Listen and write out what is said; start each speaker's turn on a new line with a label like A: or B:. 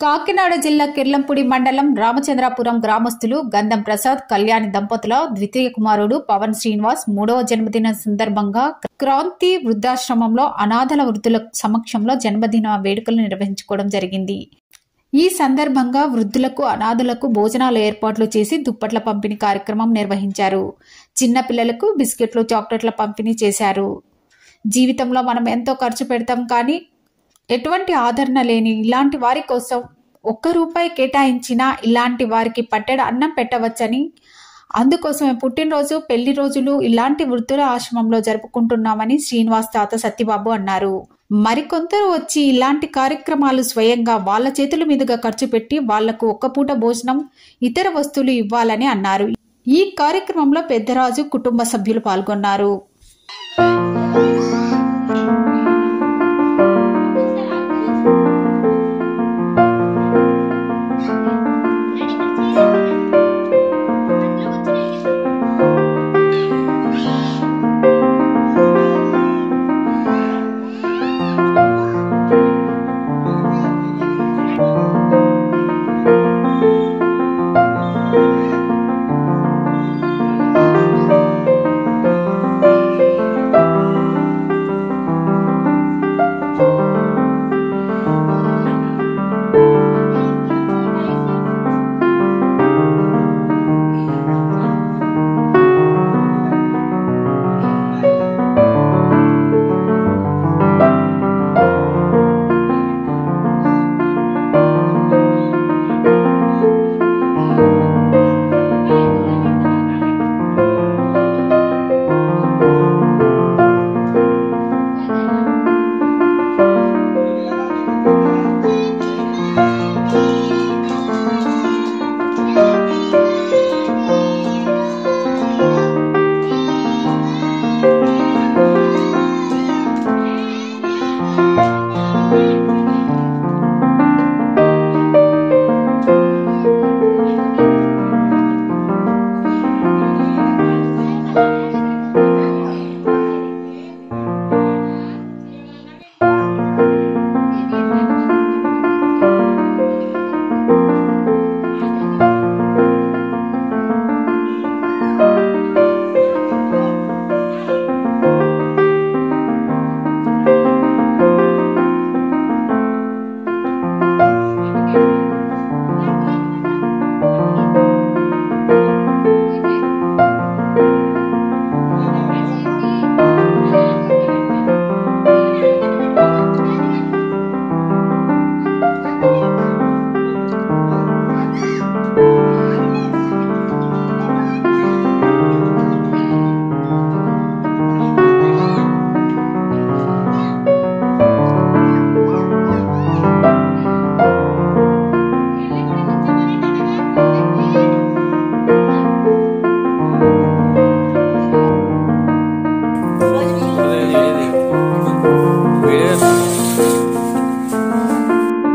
A: కాకినాడ జిల్లా కిర్లంపూడి మండలం రామచంద్రాపురం గ్రామస్తులు గంధం ప్రసాద్ కళ్యాణి దంపతుల ద్వితీయ కుమారుడు పవన్ శ్రీనివాస్ మూడవ జన్మదిన సందర్భంగా క్రాంతి వృద్ధాశ్రమంలో అనాథల వృద్ధుల సమక్షంలో జన్మదిన వేడుకలు నిర్వహించుకోవడం జరిగింది ఈ సందర్భంగా వృద్ధులకు అనాథులకు భోజనాలు ఏర్పాట్లు చేసి దుప్పట్ల పంపిణీ కార్యక్రమం నిర్వహించారు చిన్న పిల్లలకు బిస్కెట్లు చాక్లెట్ల పంపిణీ చేశారు జీవితంలో మనం ఎంతో ఖర్చు పెడతాం కానీ ఎటువంటి ఆదరణ లేని ఇలాంటి వారి కోసం ఒక్క రూపాయి కేటాయించినా ఇలాంటి వారికి పట్టెడ అన్నం పెట్టవచ్చని అందుకోసమే పుట్టినరోజు పెళ్లి రోజులు ఇలాంటి వృద్ధుల ఆశ్రమంలో జరుపుకుంటున్నామని శ్రీనివాస్ తాత సత్యబాబు అన్నారు మరికొందరు వచ్చి ఇలాంటి కార్యక్రమాలు స్వయంగా వాళ్ళ చేతుల మీదుగా ఖర్చు పెట్టి వాళ్లకు ఒక్క పూట భోజనం ఇతర వస్తువులు ఇవ్వాలని అన్నారు ఈ కార్యక్రమంలో పెద్దరాజు కుటుంబ సభ్యులు పాల్గొన్నారు